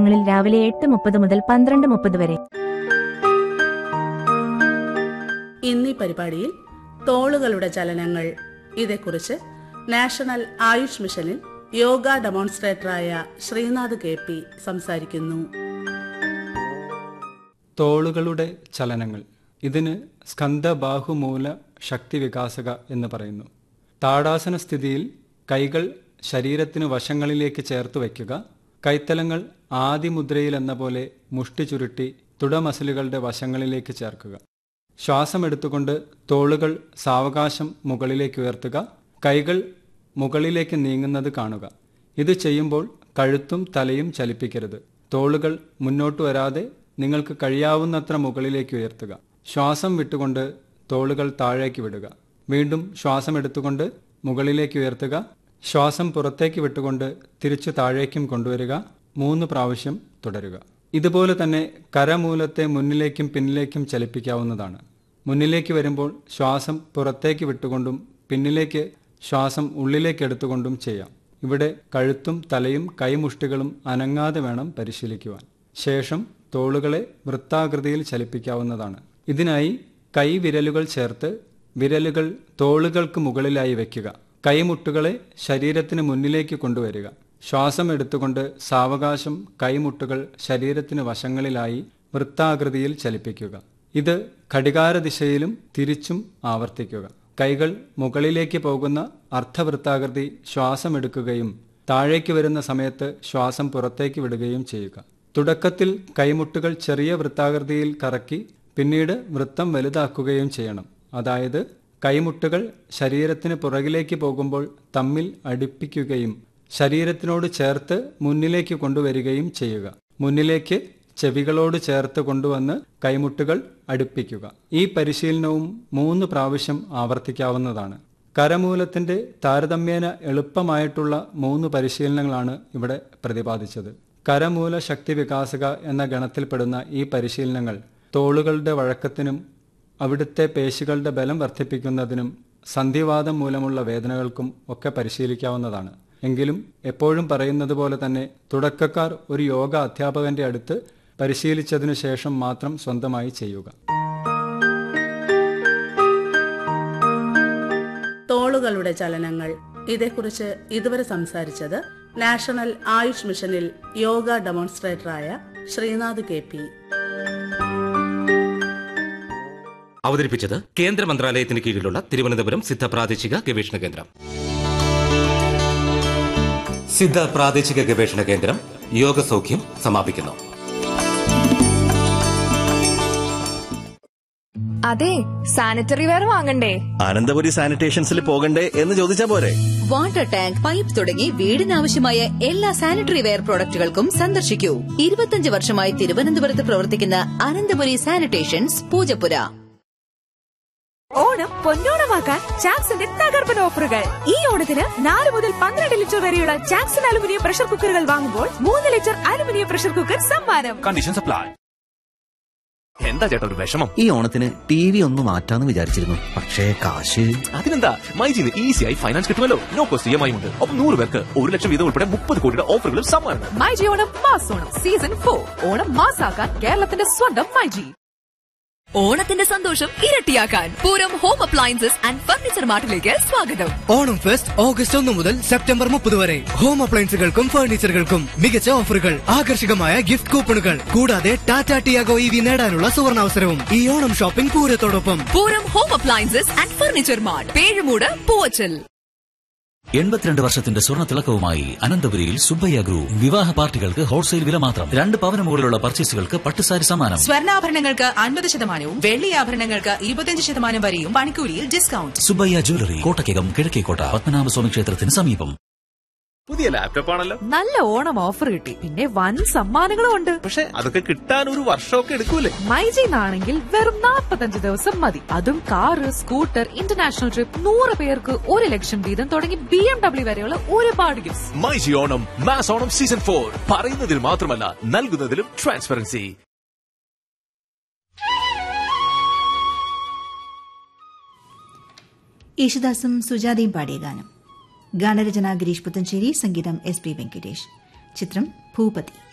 സമയങ്ങളിൽ രാവിലെ എട്ട് മുപ്പത് മുതൽ പന്ത്രണ്ട് മുപ്പത് വരെ ഇന്നീ പരിപാടിയിൽ തോളുകളുടെ ചലനങ്ങൾ ഇതേക്കുറിച്ച് നാഷണൽ ആയുഷ് മിഷനിൽ യോഗ ഡെമോൺസ്ട്രേറ്ററായ ശ്രീനാഥ് കെ പി സംസാരിക്കുന്നു തോളുകളുടെ ചലനങ്ങൾ ഇതിന് സ്കന്ധബാഹുമൂല ശക്തി വികാസക എന്ന് പറയുന്നു താടാസന സ്ഥിതിയിൽ കൈകൾ ശരീരത്തിന് വശങ്ങളിലേക്ക് ചേർത്ത് വയ്ക്കുക കൈത്തലങ്ങൾ ആദിമുദ്രയിൽ എന്ന പോലെ മുഷ്ടി ചുരുട്ടി തുടമസിലുകളുടെ വശങ്ങളിലേക്ക് ചേർക്കുക ശ്വാസം എടുത്തുകൊണ്ട് തോളുകൾ സാവകാശം മുകളിലേക്ക് ഉയർത്തുക കൈകൾ മുകളിലേക്ക് നീങ്ങുന്നത് കാണുക ഇത് ചെയ്യുമ്പോൾ കഴുത്തും തലയും ചലിപ്പിക്കരുത് തോളുകൾ മുന്നോട്ട് വരാതെ നിങ്ങൾക്ക് കഴിയാവുന്നത്ര മുകളിലേക്ക് ഉയർത്തുക ശ്വാസം വിട്ടുകൊണ്ട് തോളുകൾ താഴേക്ക് വിടുക വീണ്ടും ശ്വാസം എടുത്തുകൊണ്ട് മുകളിലേക്ക് ഉയർത്തുക ശ്വാസം പുറത്തേക്ക് വിട്ടുകൊണ്ട് തിരിച്ചു താഴേക്കും കൊണ്ടുവരിക മൂന്ന് പ്രാവശ്യം തുടരുക ഇതുപോലെ തന്നെ കരമൂലത്തെ മുന്നിലേക്കും പിന്നിലേക്കും ചലിപ്പിക്കാവുന്നതാണ് മുന്നിലേക്ക് വരുമ്പോൾ ശ്വാസം പുറത്തേക്ക് വിട്ടുകൊണ്ടും പിന്നിലേക്ക് ശ്വാസം ഉള്ളിലേക്ക് എടുത്തുകൊണ്ടും ചെയ്യാം ഇവിടെ കഴുത്തും തലയും കൈമുഷ്ടികളും അനങ്ങാതെ വേണം പരിശീലിക്കുവാൻ ശേഷം തോളുകളെ വൃത്താകൃതിയിൽ ചലിപ്പിക്കാവുന്നതാണ് ഇതിനായി കൈവിരലുകൾ ചേർത്ത് വിരലുകൾ തോളുകൾക്ക് മുകളിലായി വയ്ക്കുക കൈമുട്ടുകളെ ശരീരത്തിന് മുന്നിലേക്ക് കൊണ്ടുവരിക ശ്വാസം എടുത്തുകൊണ്ട് സാവകാശം കൈമുട്ടുകൾ ശരീരത്തിന് വശങ്ങളിലായി വൃത്താകൃതിയിൽ ചലിപ്പിക്കുക ഇത് ഘടികാരദിശയിലും തിരിച്ചും ആവർത്തിക്കുക കൈകൾ മുകളിലേക്ക് പോകുന്ന അർദ്ധവൃത്താകൃതി ശ്വാസം എടുക്കുകയും താഴേക്ക് വരുന്ന സമയത്ത് ശ്വാസം പുറത്തേക്ക് വിടുകയും ചെയ്യുക തുടക്കത്തിൽ കൈമുട്ടുകൾ ചെറിയ വൃത്താകൃതിയിൽ കറക്കി പിന്നീട് വൃത്തം വലുതാക്കുകയും ചെയ്യണം അതായത് കൈമുട്ടുകൾ ശരീരത്തിന് പുറകിലേക്ക് പോകുമ്പോൾ തമ്മിൽ അടുപ്പിക്കുകയും ശരീരത്തിനോട് ചേർത്ത് മുന്നിലേക്ക് കൊണ്ടുവരികയും ചെയ്യുക മുന്നിലേക്ക് ചെവികളോട് ചേർത്ത് കൊണ്ടുവന്ന് കൈമുട്ടുകൾ അടുപ്പിക്കുക ഈ പരിശീലനവും മൂന്ന് പ്രാവശ്യം ആവർത്തിക്കാവുന്നതാണ് കരമൂലത്തിന്റെ താരതമ്യേന എളുപ്പമായിട്ടുള്ള മൂന്ന് പരിശീലനങ്ങളാണ് ഇവിടെ പ്രതിപാദിച്ചത് കരമൂല ശക്തി വികാസക എന്ന ഗണത്തിൽപ്പെടുന്ന ഈ പരിശീലനങ്ങൾ തോളുകളുടെ വഴക്കത്തിനും അവിടുത്തെ പേശികളുടെ ബലം വർദ്ധിപ്പിക്കുന്നതിനും സന്ധിവാദം മൂലമുള്ള വേദനകൾക്കും ഒക്കെ പരിശീലിക്കാവുന്നതാണ് എങ്കിലും എപ്പോഴും പറയുന്നത് പോലെ തന്നെ തുടക്കക്കാർ ഒരു യോഗ അധ്യാപകന്റെ അടുത്ത് പരിശീലിച്ചതിനു ശേഷം മാത്രം സ്വന്തമായി ചെയ്യുക തോളുകളുടെ ചലനങ്ങൾ ഇതേക്കുറിച്ച് ഇതുവരെ സംസാരിച്ചത് നാഷണൽ ആയുഷ് മിഷനിൽ യോഗ ഡെമോൺസ്ട്രേറ്ററായ ശ്രീനാഥ് കെ പി അവതരിപ്പിച്ചത് കേന്ദ്ര മന്ത്രാലയത്തിന് കീഴിലുള്ള തിരുവനന്തപുരം സിദ്ധ പ്രാദേശിക ഗവേഷണ കേന്ദ്രം സിദ്ധ പ്രാദേശിക ഗവേഷണ കേന്ദ്രം യോഗ സൗഖ്യം സമാപിക്കുന്നു അതെ സാനിറ്ററി വെയർ വാങ്ങണ്ടേ അനന്തപുരി സാനിറ്റേഷൻസിൽ പോകണ്ടേ എന്ന് ചോദിച്ചാ പോരെ വാട്ടർ ടാങ്ക് പൈപ്പ് തുടങ്ങി വീടിനാവശ്യമായ എല്ലാ സാനിറ്ററി വെയർ പ്രോഡക്റ്റുകൾക്കും സന്ദർശിക്കൂ ഇരുപത്തിയഞ്ച് വർഷമായി തിരുവനന്തപുരത്ത് പ്രവർത്തിക്കുന്ന അനന്തപുരി സാനിറ്റേഷൻസ് പൂജപ്പുര ഓണം പൊന്നോണമാക്കാൻ ചാക്സിന്റെ തകർപ്പൻ ഓഫറുകൾ ഈ ഓണത്തിന് നാല് മുതൽ പന്ത്രണ്ട് ലിറ്റർ വരെയുള്ള ചാക്സൺ അലുമിനിയം പ്രഷർ കുക്കറുകൾ വാങ്ങുമ്പോൾ മൂന്ന് ലിറ്റർ അലുമിനിയം പ്രഷർ കുക്കർ സമ്മാനം കണ്ടീഷൻ സപ്ലൈ എന്താ ചേട്ടാ ഒരു വിഷമം ഈ ഓണത്തിന് ടി വി ഒന്ന് മാറ്റാന്ന് വിചാരിച്ചിരുന്നു പക്ഷേ കാശ് അതിനെന്താ മൈജിന്ന് ഈസിയായി ഫൈനാൻസ് കിട്ടുമല്ലോ no cost E M I ഉണ്ട് ഒപ്പം നൂറ് പേർക്ക് ഒരു ലക്ഷം വീതം ഉൾപ്പെടെ മുപ്പത് കോടിയുടെ ഓഫറുകളും സമ്മാനം myG Onam mass Onam season for Onam മാസാക്കാൻ കേരളത്തിന്റെ സ്വന്തം മൈജി ഓണത്തിന്റെ സന്തോഷം ഇരട്ടിയാക്കാൻ Pooram home appliances and furniture മാർട്ടിലേക്ക് സ്വാഗതം ഓണം ഫെസ്റ്റ് ഓഗസ്റ്റ് ഒന്ന് മുതൽ സെപ്റ്റംബർ മുപ്പത് വരെ ഹോം അപ്ലയൻസുകൾക്കും ഫർണിച്ചറുകൾക്കും മികച്ച ഓഫറുകൾ ആകർഷകമായ ഗിഫ്റ്റ് കൂപ്പണുകൾ കൂടാതെ ടാറ്റ ടിയാഗോ ഇ വി നേടാനുള്ള സുവർണാവസരവും ഈ ഓണം ഷോപ്പിംഗ് പൂരത്തോടൊപ്പം Pooram home appliances and furniture mart Pezhummoodu Poovachal എൺപത്തിരണ്ട് വർഷത്തിന്റെ സ്വർണ്ണ തിളക്കവുമായി അനന്തപുരിയിൽ സുബ്ബയ്യ ഗ്രൂപ്പ് വിവാഹ പാർട്ടികൾക്ക് ഹോൾസെയിൽ വില മാത്രം രണ്ട് പവന് മുകളിലുള്ള പർച്ചേസുകൾക്ക് പട്ടുസാരി സമ്മാനം സ്വർണ്ണാഭരണങ്ങൾക്ക് അൻപത് ശതമാനവും വെള്ളി ആഭരണങ്ങൾക്ക് ഇരുപത്തിയഞ്ച് ശതമാനം വരെയും പണിക്കൂലിയിൽ ഡിസ്കൗണ്ട് സുബ്ബയ്യ ജ്വല്ലറി കോട്ടയ്ക്കകം കിഴക്കേക്കോട്ട പത്മനാഭസ്വാമി ക്ഷേത്രത്തിന് സമീപം പുതിയ ലാപ്ടോപ്പ് ആണല്ലോ നല്ല ഓണം ഓഫർ കിട്ടി പിന്നെ വൻ സമ്മാനങ്ങളും ഉണ്ട് പക്ഷെ അതൊക്കെ കിട്ടാൻ ഒരു വർഷമൊക്കെ എടുക്കൂലേ മൈജിന്നാണെങ്കിൽ വെറും നാൽപ്പത്തഞ്ച് ദിവസം മതി അതും കാറ് സ്കൂട്ടർ ഇന്റർനാഷണൽ ട്രിപ്പ് നൂറ് പേർക്ക് ഒരു ലക്ഷം വീതം തുടങ്ങി ബി എം ഡബ്ല്യു വരെയുള്ള ഒരുപാട് gifts myG Onam mass Onam season for പറയുന്നതിൽ മാത്രമല്ല നൽകുന്നതിലും ട്രാൻസ്പെറൻസി യേശുദാസും സുജാതയും പാടിയ ഗാനം ഗാനരചന ഗിരീഷ് പുത്തഞ്ചേരി സംഗീതം എസ് പി വെങ്കടേഷ് ചിത്രം ഭൂപതി